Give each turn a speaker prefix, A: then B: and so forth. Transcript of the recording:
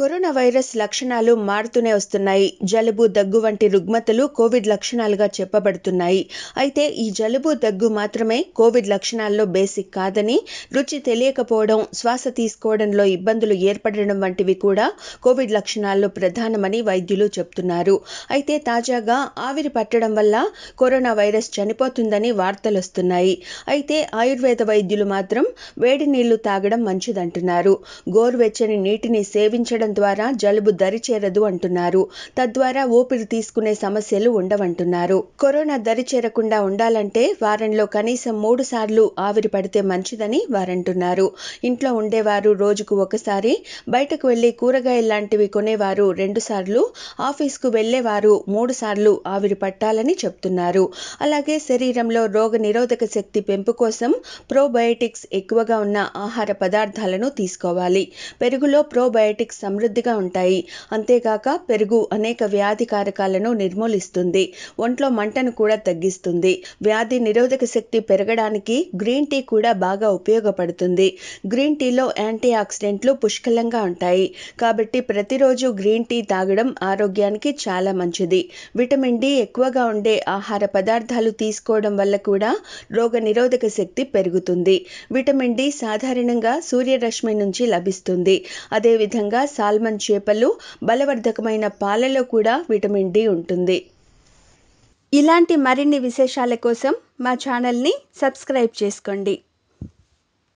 A: corona virus లక్షణాలు మారుతూనే వస్తున్నాయి జలుబు దగ్గు వంటి రుగ్మతలు కోవిడ్ లక్షణాలుగా చెప్పబడుతున్నాయి అయితే ఈ జలుబు దగ్గు మాత్రమే కోవిడ్ లక్షణాల్లో బేసిక్ కాదని రుచి తెలియకపోవడం శ్వాస తీసుకోవడంలో ఇబ్బందులు ఏర్పడడం వంటివి కూడా కోవిడ్ లక్షణాల్లో ప్రధానమని వైద్యులు చెప్తున్నారు అయితే తాజాగా ఆవిరి పట్టడం వల్ల కరోనా వైరస్ చనిపోతుందని వార్తలు వస్తున్నాయి అయితే ఆయుర్వేద వైద్యులు మాత్రం వేడి నీళ్లు తాగడం మంచిదంటున్నారు గోరువెచ్చని నీటిని సేవించడం ద్వారా జలుబు దరిచేరదు అంటున్నారు తద్వారా ఊపిరి తీసుకునే సమస్యలు ఉండవంటున్నారు కరోనా దరిచేరకుండా ఉండాలంటే వారంలో కనీసం మూడు సార్లు ఆవిరి పడితే మంచిదని వారంటున్నారు ఇంట్లో ఉండేవారు రోజుకు ఒకసారి బయటకు వెళ్లి కూరగాయలు లాంటివి కొనేవారు రెండు సార్లు ఆఫీస్కు వెళ్లేవారు మూడు సార్లు ఆవిరి పట్టాలని చెప్తున్నారు అలాగే శరీరంలో రోగ నిరోధక శక్తి పెంపు కోసం ప్రోబయోటిక్స్ ఎక్కువగా ఉన్న ఆహార పదార్థాలను తీసుకోవాలి పెరుగులో ప్రోబయోటిక్స్ సమృద్ధిగా ఉంటాయి అంతేకాక పెరుగు అనేక వ్యాధి కారకాలను నిర్మూలిస్తుంది ఒంట్లో మంటను కూడా తగ్గిస్తుంది వ్యాధి నిరోధక శక్తి పెరగడానికి గ్రీన్ టీ కూడా బాగా ఉపయోగపడుతుంది గ్రీన్ టీలో యాంటీ ఆక్సిడెంట్లు పుష్కలంగా ఉంటాయి కాబట్టి ప్రతిరోజు గ్రీన్ టీ తాగడం ఆరోగ్యానికి చాలా మంచిది విటమిన్ డి ఎక్కువగా ఉండే ఆహార పదార్థాలు తీసుకోవడం వల్ల కూడా రోగ నిరోధక శక్తి పెరుగుతుంది విటమిన్ డి సాధారణంగా సూర్యరశ్మి నుంచి లభిస్తుంది అదేవిధంగా సాల్మన్ చేపలు బలవర్ధకమైన పాలలో కూడా విటమిన్ డి ఉంటుంది ఇలాంటి మరిన్ని విశేషాల కోసం మా ఛానల్ని సబ్స్క్రైబ్ చేసుకోండి